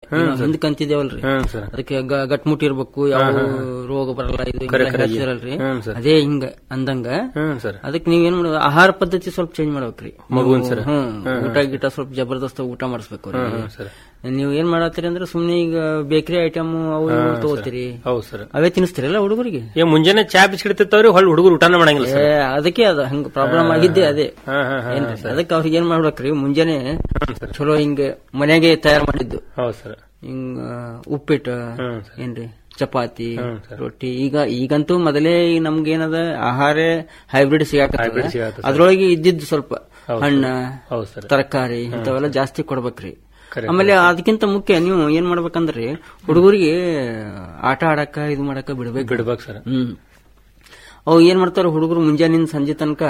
ಹಿಂದ್ ಕಂತಿದೇವಲ್ರಿ ಹ್ಮ್ sir ಅದಕ್ಕೆ ಗ- ಗಟ್ಮುಟ್ ಇರ್ಬೇಕು ಯಾವ ರೋಗ ಬರಲ್ಲ ಇದು ಕರೆ, ಹಿಂಗೆಲ್ಲ ಕರೆ. ಹೇಳ್ತಿರಲ್ರಿ ಹ್ಮ್ ಸರ್. ಅದೇ ಹಿಂಗ ಅಂದಂಗ ಹ್ಮ್ ಸರ್ ಅದಕ್ಕೆ ನೀವ್ ಏನ್ ಮಾಡೋದು ಆಹಾರ ಪದ್ಧತಿ ಸ್ವಲ್ಪ ಚೇಂಜ್ ಮಾಡ್ಬೇಕ್ರಿ ಮಗುವಿನ ನೀವು- ಸರ್. ಹ್ಮ್ ಊಟ ಗಿಟ ಸ್ವಲ್ಪ ಜಬರ್ದಸ್ತ್ ಊಟ ಮಾಡಿಸ್ಬೇಕು ಅವ್ರಿಗೆ. ಹ್ಮ್ ಸರ್ ನೀವ್ ಏನ್ ಮಾಡತ್ತೀರಿ ಅಂದ್ರೆ ಸುಮ್ನೆ ಈಗ ಬೇಕರಿ ಐಟಮ್ ಅವು ಇವು ತಗೋತೀರಿ ಹೌದು ಸರ್ ಅವೇ ತಿನ್ನಿಸ್ತೀರಲ್ಲ ಹುಡುಗರಿಗೆ ಏ ಮುಂಜಾನೆ ಚಾ ಬಿಸ್ಕಿಡ್ತಿರ್ತಾವ್ರಿ ಹೊಳ್ಳಿ ಹುಡುಗರು ಊಟನ ಮಾಡಂಗಿಲ್ಲ ಏ, ಸರ್ ಅದಕ್ಕೆ ಅದ ಹಂಗ ಪ್ರಾಬ್ಲಮ್ ಆಗಿದ್ದೆ ಅದೇ ಹಾ ಹಾ ಹಾ ಏನ್ರಿ ಅದಕ್ಕೆ ಅವ್ರಿಗೆ ಏನ್ ಮಾಡ್ಬೇಕ್ರಿ ಮುಂಜಾನೆ ಹ್ಮ್ ಸರ್ ಚಲೋ ಹಿಂಗ ಮನೆಗೆ ತಯಾರು ಮಾಡಿದ್ದು ಹೌದು ಸರ್ ಹಿಂಗ ಉಪ್ಪಿಟ್ಟು ಹ್ಮ್ ಸರ್ ಏನ್ರಿ ಚಪಾತಿ ಹ್ಮ್ ಸರ್. ರೊಟ್ಟಿ ಈಗ ಈಗಂತೂ ಮೊದಲೇ ನಮ್ಗೇನದ ಆಹಾರ ಹೈಬ್ರಿಡ್ Hybrid ಸಿಗಾಕತ್ತದ ಸಿಗಾಕತ್ತದ. ಅದ್ರೊಳಗೆ ಇದ್ದಿದ್ದು ಸ್ವಲ್ಪ ಹೌದು ಹಣ್ಣ ಹೌದು ಸರ್ ತರಕಾರಿ ಇಂಥವೆಲ್ಲ ಜಾಸ್ತಿ ಕೊಡ್ಬೇಕ್ರಿ ಕರೆ, ಆಮೇಲೆ ಅದಕ್ಕಿಂತ ಮುಖ್ಯ ನೀವು ಏನ್ ಮಾಡ್ಬೇಕಂದ್ರಿ ಹುಡುಗರಿಗೆ ಆಟ ಆಡಕ ಇದು ಮಾಡಕ ಬಿಡ್ಬೇಕು ಬಿಡ್ಬೇಕು ಸರ್ ಹ್ಮ್ ಅವು ಏನ್ ಮಾಡ್ತಾರ ಹುಡುಗರು ಮುಂಜಾನಿಂದ ಸಂಜೆ ತನಕ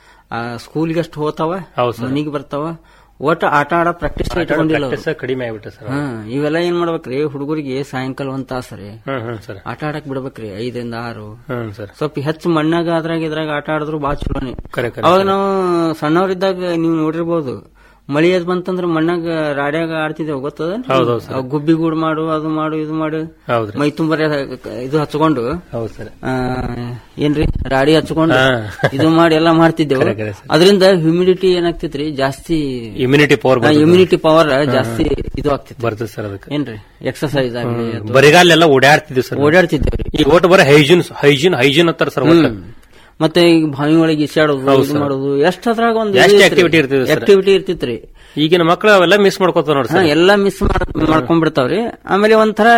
ಸ್ಕೂಲ್ಗೆ ಅಷ್ಟು ಹೋತಾವ ಹೌದು ಸರ್. ಮನಿಗೆ ಬರ್ತಾವ ಒಟ್ಟು ಆಟ ಆಡ ಪ್ರಾಕ್ಟೀಸ್ ಇಟ್ಕೊಂಡಿಲ್ಲ ಅವ್ರು. ಪ್ರಾಕ್ಟೀಸ್ ಕಡಿಮೆ ಆಗ್ಬಿಟ್ಟೆ ಸರ್ ಹಾ ಇವೆಲ್ಲ ಏನ್ ಮಾಡ್ಬೇಕ್ರಿ ಹುಡುಗರಿಗೆ ಸಾಯಂಕಾಲ ಒಂದ್ ತಾಸ್ರಿ ಹ್ಮ್ ಹ್ಮ್ ಸರ್ ಆಟ ಆಡಕ್ ಬಿಡ್ಬೇಕ್ರಿ ಐದರಿಂದ ಆರು ಹ್ಮ್ ಸರ್ ಸ್ವಲ್ಪ ಹೆಚ್ಚು ಮಣ್ಣಾಗ ಅದ್ರಾಗ ಇದ್ರಾಗ ಆಟ ಆಡಿದ್ರು ಬಾಳ ಚಲೋನೆ ಕರೆ ಕರೆ ಅವಾಗ ನಾವು ಸಣ್ಣವರಿದ್ದಾಗ ನೀವು ನೋಡಿರ್ಬೋದು ಮಳಿ ಅದ್ ಬಂತಂದ್ರ ಮಣ್ಣಾಗ ರಾಡ್ಯಾಗ ಆಡ್ತಿದ್ದೇವೆ ಗೊತ್ತದ ಹೌದ್ ಹೌದ್ ಸರ್. ಅವ್ ಗುಬ್ಬಿ ಗೂಡು ಮಾಡು ಅದು ಮಾಡು ಇದು ಮಾಡು ಹೌದ್ರಿ ಮೈ ತುಂಬಾ ಇದು ಹಚ್ಕೊಂಡು ಹೌದು ಸರ್ ಆ, ಏನ್ರಿ ರಾಡಿ ಹಚ್ಕೊಂಡು ಹಾ. ಇದು ಮಾಡಿ ಎಲ್ಲಾ ಮಾಡ್ತಿದ್ದೆವು ಕರೆ, ಕರೆ ಸರ್. ಅದರಿಂದ ಹ್ಯೂಮಿಡಿಟಿ ಏನಾಗ್ತಿತ್ರಿ ಜಾಸ್ತಿ ಇಮ್ಯುನಿಟಿ ಪವರ್ ಇಮ್ಯುನಿಟಿ ಪವರ್ ಜಾಸ್ತಿ ಇದು ಆಗ್ತಿತ್ತು ಬರ್ತದೆ ಸರ್ ಅದಕ್ಕೆ ಏನ್ರಿ ಎಕ್ಸರ್ಸೈಸ್ ಆಗ್ಲಿ ಅಥವಾ ಬರಿಗಾಲೆಲ್ಲ ಓಡಾಡ್ತಿದ್ವಿ ಸರ್ ಓಡಾಡ್ತಿದ್ದೇವ್ರಿ ಈಗ ಒಟ್ಟು ಬರೀ ಹೈಜೀನ್ ಹೈಜೀನ್ ಹೈಜೀನ್ ಅಂತಾರ ಸರ್ ಒಟ್ಟು ಮತ್ತೆ ಈಗ ಬಾವಿ ಒಳಗೆ ಇಸಾಡೋದು ಇದು ಮಾಡೋದು ಎಷ್ಟ್ ಅದ್ರಾಗ ಒಂದು ಎಷ್ಟ್ activity ಇರ್ತದೆ sir. ಆಕ್ಟಿವಿಟಿ ಇರ್ತಿತ್ರಿ ಈಗಿನ ಮಕ್ಕಳು ಅವೆಲ್ಲ ಮಿಸ್ ಮಾಡ್ಕೋತಾವ ನೋಡಿ ಹಾ, ಸರ್ ಎಲ್ಲಾ ಮಿಸ್ ಮಾಡ್ಕೊಂಡ್ಬಿಡ್ತಾವ್ರಿ ಆಮೇಲೆ ಒಂಥರ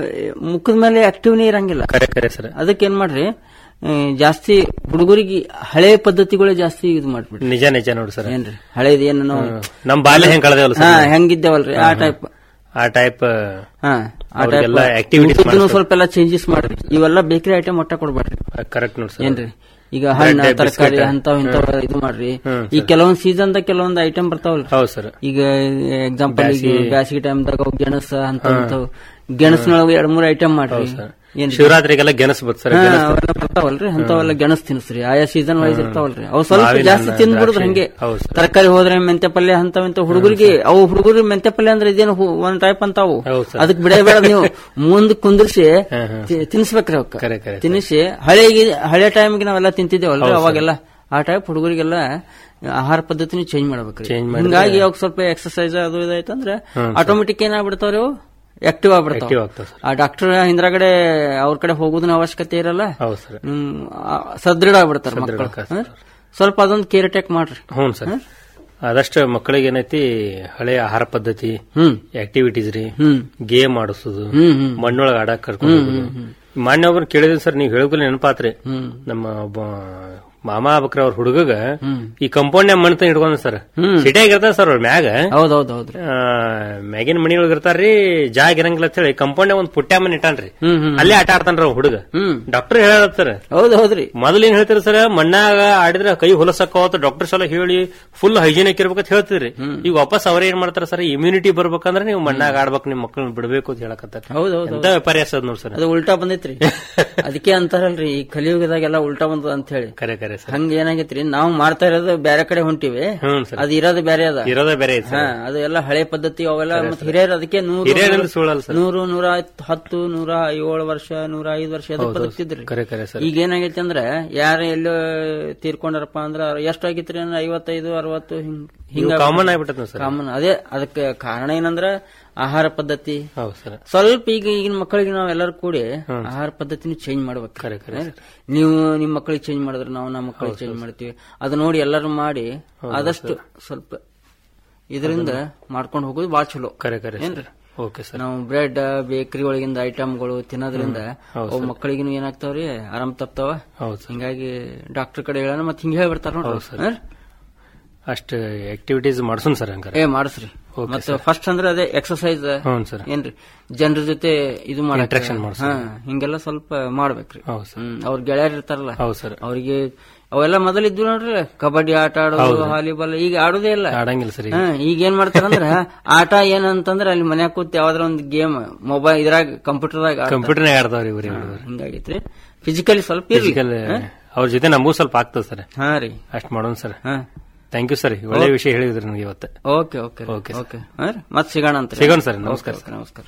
ಮುಖದ ಮೇಲೆ ಆಕ್ಟಿವ್ನೇ ಇರಂಗಿಲ್ಲ ಕರೆ ಕರೆ ಸರ್ ಅದಕ್ಕೆ ಏನ್ ಮಾಡ್ರಿ ಆ, ಜಾಸ್ತಿ ಹುಡುಗರಿಗೆ ಹಳೆ ಪದ್ಧತಿಗಳೇ ಜಾಸ್ತಿ ಇದು ಮಾಡ್ಬಿಡ್ರಿ ನಿಜ ನಿಜ ನೋಡಿ ಸರ್ ಏನ್ರಿ ಹಳೇದ್ ಏನು ನಾವು ನಮ್ ಬಾಲ್ಯ ಹೆಂಗ್ ಕಳೆದೇವಲ್ಲ ಹಾ ಸರ್ ಹೆಂಗಿದ್ದೇವಲ್ರಿ ಆ ಟೈಪ್ ಆ ಟೈಪ್ ಹಾ ಆ ಅವ್ರಿಗೆಲ್ಲ ಟೈಪ್ activities ಊಟದ್ದನ್ನು ಸ್ವಲ್ಪ ಎಲ್ಲ ಚೇಂಜಸ್ ಮಾಡ್ರಿ ಇವೆಲ್ಲ ಬೇಕರಿ ಐಟಮ್ ಒಟ್ಟ ಕೊಡ್ಬೇಡ್ರಿ ಕರೆಕ್ಟ್ ನೋಡಿ ಸರ್ ಏನ್ರಿ ಈಗ ಹಣ್ಣ Bread, ತರಕಾರಿ biscuit. ಅಂತವ್ ಇಂಥವ್ ಇದು ಮಾಡ್ರಿ ಹ್ಮ್, ಈಗ ಕೆಲವೊಂದ್ ಸೀಸನ್ ದಾಗ ಕೆಲವೊಂದ್ ಐಟಮ್ ಬರ್ತಾವಲ್ರಿ ಹೌದು ಸರ್ ಈಗ ಎಕ್ಸಾಂಪಲ್ ಈಗ ಬ್ಯಾಸ್ಗಿ. ಬ್ಯಾಸಿಗೆ ಟೈಮ್ದಾಗ ಗೆಣಸ ಅಂತ ಇಂಥವ್ ಗೆಣಸ್ನೊಳಗ ಎರಡ್ ಮೂರ್ ಐಟಮ್ ಮಾಡ್ರಿ ಏನ್ ಶಿವರಾತ್ರಿಗೆಲ್ಲ ಗೆಣಸ್ ಬತ್ ಸರ್ ಹಾ, ಅವೆಲ್ಲ ಬರ್ತಾವಲ್ರಿ ಅಂತವೆಲ್ಲ ಗೆಣಸ್ ತಿನ್ಸ್ರಿ ಆಯಾ ಸೀಸನ್ ವೈಸ್ ಇರ್ತಾವಲ್ರಿ ಅವು ಸ್ವಲ್ಪ ಮಾವಿನ ಜಾಸ್ತಿ ಹಣ್ಣು, ತಿಂದ್ಬಿಡುದು ದ್ರಾಕ್ಷಿ. ಹಂಗೆ ಹೌದು ಸರ್. ತರಕಾರಿ ಹೋದ್ರೆ ಮೆಂತೆ ಪಲ್ಯ ಅಂತವ್ ಇಂತ ಹುಡುಗರಿಗೆ ಅವು ಹುಡುಗರಿಗೆ ಮೆಂತೆ ಪಲ್ಯ ಅಂದ್ರೆ ಇದೇನು ಹು- ಒಂದ್ ಟೈಪ್ ಅಂತಾವು ಹೌದು ಸರ್. ಅದಕ್ಕೆ ಬಿಡೇ ಬೇಡ ನೀವು ಮುಂದ್ ಕುಂದ್ರಿಸಿ ಹಾ, ಹಾ. ತಿ- ತಿನ್ಸ್ಬೇಕ್ರಿ ಅವಕ್ಕ ಕರೆ, ಕರೆ ಸರ್. ತಿನ್ನಿಸಿ ಹಳೆಗೆ ಹಳೆ ಟೈಮ್ಗೆ ನಾವೆಲ್ಲ ತಿಂತಿದ್ದೇವಲ್ರಿ ಹೌದು ಸರ್. ಅವಾಗೆಲ್ಲ ಆ ಟೈಪ್ ಹುಡುಗರಿಗೆಲ್ಲ ಆಹಾರ ಪದ್ಧತಿನ ಚೇಂಜ್ ಮಾಡ್ಬೇಕ್ರಿ Change ಮಾಡಿದ್ರೆ- ಹಿಂಗಾಗಿ ಅವಾಗ ಸ್ವಲ್ಪ ಎಕ್ಸರ್ಸೈಸ್ ಅದು ಇದಾಯ್ತಂದ್ರೆ ಹ್ಮ್, ಆಟೋಮೆಟಿಕ್ ಏನಾಗ್ಬಿಡ್ತಾವ್ರಿ ಅವು ಆಕ್ಟಿವ್ ಆಗ್ಬಿಡ್ತಾವ Active ಆಗ್ತಾವ್ ಸರ್. ಆ ಡಾಕ್ಟರ್ ಹಿಂದ್ರಗಡೆ ಅವ್ರ ಕಡೆ ಹೋಗೋದನ್ನ ಅವಶ್ಯಕತೆ ಇರಲ್ಲ ಹೌದು ಸರ್ ಹ್ಮ್, ಆ, ಸದೃಢ ಆಗ್ಬಿಡ್ತಾರ ಸದೃಢ ಮಕ್ಕಳು ಆಗ್ತಾರೆ ಹಾ? ಸ್ವಲ್ಪ ಅದೊಂದು ಕೇರ್ ಟೇಕ್ ಮಾಡ್ರಿ ಹ್ಞೂ ಸರ್ ಆದಷ್ಟು ಮಕ್ಕಳಿಗೆ ಏನೈತಿ ಹಳೆ ಆಹಾರ ಪದ್ಧತಿ ಹ್ಮ್ ಆಕ್ಟಿವಿಟೀಸ್ ರೀ ಹ್ಮ್ ಗೇಮ್ ಆಡಿಸೋದು ಹ್ಮ್ ಹ್ಮ್ ಮಣ್ಣೊಳಗೆ ಆಡಕ್ ಕರ್ಕೊಂಡು ಹೋಗೋದು ಮಾನ್ಯ ಒಬ್ರು ಕೇಳಿದ್ರಿ ಸರ್ ನೀವು ಹೇಳೋದಿಲ್ಲ ನೆನಪಾತ್ರಿ ಹ್ಮ್ ನಮ್ಮ ಒಬ್ಬ ಮಾಮ ಆಗ್ಬೇಕ್ರ ಅವ್ರ ಹುಡುಗಗ ಹ್ಮ್ ಈ ಕಂಪೌಂಡ್ ಮಣ್ ತಂದ್ ಇಟ್ಕೊಂಡ್ ಸರ್ ಹ್ಮ್. ಸಿಟಿಯಾಗ ಇರ್ತಾರ ಸರ್ ಅವ್ರ ಮ್ಯಾಗ ಹೌದೌದ್ ಹೌದ್ರಿ ಆ, ಮ್ಯಾಗಿನ ಮನಿ ಒಳಗ ಇರ್ತಾರ್ರಿ ಜಾಗ ಇರಂಗಿಲ್ಲ ಅಂತ ಹೇಳಿ ಕಂಪೌಂಡ್ ಒಂದ್ ಪುಟ್ಟ ಮನೆ ಇಟ್ಟಾನ್ರಿ ಹ್ಮ್ ಹ್ಮ್ ಅಲ್ಲೇ ಆಟ ಆಡ್ತಾನ್ರಿ ಅವ್ರ ಹುಡುಗ ಹ್ಮ್ ಡಾಕ್ಟರ್ ಹೇಳ ಸರ್ ಹೌದ್ ಹೌದ್ರಿ ಮೊದಲು ಏನ್ ಹೇಳ್ತೀರಿ ಸರ್ ಮಣ್ಣಾಗ ಆಡಿದ್ರೆ ಕೈ ಹೊಲಸಕ್ಕಾವತ್ತ ಡಾಕ್ಟರ್ಸ್ ಎಲ್ಲ ಹೇಳಿ ಫುಲ್ ಹೈಜಿನಿಕ್ ಇರ್ಬೇಕಂತ ಹೇಳ್ತಿದ್ರಿ ಈಗ ವಾಪಸ್ ಅವ್ರ ಏನ್ ಮಾಡ್ತಾರ ಸರ್ ಇಮ್ಯುನಿಟಿ ಬರ್ಬೇಕಂದ್ರೆ ನೀವು ಮಣ್ಣಾಗ ಆಡ್ಬೇಕು ನಿಮ್ ಮಕ್ಕಳನ್ನ ಬಿಡ್ಬೇಕು ಅಂತ ಹೇಳಕತ್ತಾರ ಹೌದ್ ಹೌದ್ ಎಂತ ವ್ಯಾಪಾರಿ ಅದ ನೋಡಿ ಸರ್ ಅದು ಉಲ್ಟಾ ಬಂದೈತ್ರಿ ಅದಕ್ಕೆ ಅಂತಾರಲ್ರಿ ಈ ಕಲಿಯುಗದಾಗೆಲ್ಲ ಉಲ್ಟಾ ಬಂದದ ಅಂತ ಹೇಳಿ ಕರೆ ಕರೆ ಸರ್ ಹಂಗ ಏನಾಗೈತ್ರಿ ನಾವು ಮಾಡ್ತಾ ಇರೋದು ಬೇರೆ ಕಡೆ ಹೊಂಟಿವಿ ಹ್ಮ್ ಸರ್ ಅದು ಇರೋದು ಬೇರೆ ಅದ ಇರೋದೇ ಬೇರೆ ಐತಿ ಹಾ ಸರ್ ಅದು ಎಲ್ಲ ಹಳೆ ಪದ್ಧತಿ ಅವೆಲ್ಲ ಮತ್ತೆ ಹಿರಿಯರು ಅದಕ್ಕೆ ನೂರು ಹಿರಿಯರಿಂದ ಸುಳ್ಳಲ್ಲ ಸರ್ ನೂರು ನೂರ ಹತ್ತು ನೂರ ಏಳು ವರ್ಷ ನೂರ ಐದು ವರ್ಷ ಅದಕ್ಕೆ ಬದುಕ್ತಿದ್ರಿ ಕರೆ ಕರೆ ಸರ್ ಈಗ ಏನಾಗೈತಿ ಅಂದ್ರ ಯಾರ ಎಲ್ಲೋ ತೀರ್ಕೊಂಡಾರಪ್ಪ ಅಂದ್ರ ಎಷ್ಟ್ ಆಗೈತ್ರಿ ಅಂದ್ರೆ ಐವತ್ತೈದು ಅರವತ್ತು ಹಿಂಗ್ ಹಿಂಗ ಕಾಮನ್ ಆಗ್ಬಿಟ್ಟದ ಸರ್ ಕಾಮನ್ ಅದೇ ಅದಕ್ಕೆ ಕಾರಣ ಏನಂದ್ರ ಆಹಾರ ಪದ್ಧತಿ ಹೌದು ಸರ್ ಸ್ವಲ್ಪ ಈಗ ಈಗಿನ ಮಕ್ಕಳಿಗೆ ನಾವ್ ಎಲ್ಲರೂ ಕೂಡಿ ಆಹಾರ ಪದ್ಧತಿನ ಚೇಂಜ್ ಮಾಡ್ಬೇಕು ಕರೆ ಕರೆ ನೀವು ನಿಮ್ ಮಕ್ಕಳಿಗೆ ಚೇಂಜ್ ಮಾಡಿದ್ರೆ ನಾವು ನಮ್ಮ ಮಕ್ಕಳಿಗೆ ಚೇಂಜ್ ಮಾಡ್ತೀವಿ ಅದು ನೋಡಿ ಎಲ್ಲರೂ ಮಾಡಿ ಆದಷ್ಟು ಸ್ವಲ್ಪ ಇದರಿಂದ ಮಾಡ್ಕೊಂಡು ಹೋಗೋದು ಬಾಳ ಚಲೋ ಕರೆ ಕರೆ ಏನ್ರಿ ಓಕೆ ಸರ್ ನಾವು ಬ್ರೆಡ್ ಬೇಕರಿ ಒಳಗಿಂದ ಐಟಮ್ಗಳು ತಿನ್ನೋದ್ರಿಂದ ಅವು ಮಕ್ಕಳಿಗೂ ಏನಾಗ್ತಾವ್ರಿ ಆರಾಮ್ ತಪ್ತಾವ ಹೌದು ಸರ್ ಹಿಂಗಾಗಿ ಡಾಕ್ಟರ್ ಕಡೆ ಹೇಳೋಣ ಮತ್ತೆ ಹಿಂಗೆ ಹೇಳ್ಬಿಡ್ತಾರ ನೋಡ್ರಿ ಹಾ? ಅಷ್ಟು ಆಕ್ಟಿವಿಟೀಸ್ ಮಾಡ್ಸೋನ್ ಸರ್ ಹಂಗಾರೆ ಏ ಮಾಡಿಸ್ರಿ ಮತ್ತೆ ಫಸ್ಟ್ ಅಂದ್ರೆ ಅದೇ ಎಕ್ಸರ್ಸೈಸ್ ಹ್ಞೂ ಸರ್ ಏನ್ರಿ ಜನರ ಜೊತೆ ಇದು ಮಾಡಕ್ Interaction ಮಾಡ್ಸೋದು. ಹಾ ಹಿಂಗೆಲ್ಲ ಸ್ವಲ್ಪ ಮಾಡ್ಬೇಕ್ರಿ ಹೌದು ಸರ್ ಹ್ಮ್ ಅವ್ರ ಗೆಳೆಯರ್ ಇರ್ತಾರಲ್ಲ ಹೌದು ಸರ್ ಅವ್ರಿಗೆ ಅವೆಲ್ಲ ಮೊದಲು ಇದ್ವು ನೋಡ್ರಿ ಕಬಡ್ಡಿ ಆಟ ಆಡೋದು ವಾಲಿಬಾಲ್ ಈಗ ಆಡೋದೇ ಇಲ್ಲ ಆಡಂಗಿಲ್ಲ ಸರ್ ಈಗ ಹಾ, ಈಗ ಏನ್ ಮಾಡ್ತಾರಂದ್ರ ಆಟ ಏನಂತಂದ್ರ ಅಲ್ಲಿ ಮನ್ಯಾಗ ಕೂತ್ ಯಾವ್ದಾರ ಒಂದ್ ಗೇಮ್ ಮೊಬೈಲ್ ಇದ್ರಾಗ ಕಂಪ್ಯೂಟರ್ದಾಗ ಕಂಪ್ಯೂಟರ್ನಾಗ ಆಡ್ತಾವ್ರಿ ಇವ್ರಿ ಹಿಂಗಾಗೈತ್ರಿ ಫಿಸಿಕಲಿ ಸ್ವಲ್ಪ ಇರ್ಲಿ ಫಿಸಿಕಲ್ ಅವ್ರ ಜೊತೆ ನಮಗೂ ಸ್ವಲ್ಪ ಆಗ್ತದೆ ಸರ್ ಹಾ ರೀ ಅಷ್ಟ್ ಮಾಡೋಣ ಸರ್ ಹಾ ಥ್ಯಾಂಕ್ ಯು ಸರ್ ಒಳ್ಳೆ ವಿಷಯ ಹೇಳಿದ್ರಿ ನನಗೆ ಇವತ್ತು ಓಕೆ ಓಕೆ Okay, ಓಕೆ ಮತ್ ಸಿಗೋಣ ಅಂತ ಸಿಗೋಣ ಸರ್ ನಮಸ್ಕಾರ ನಮಸ್ಕಾರ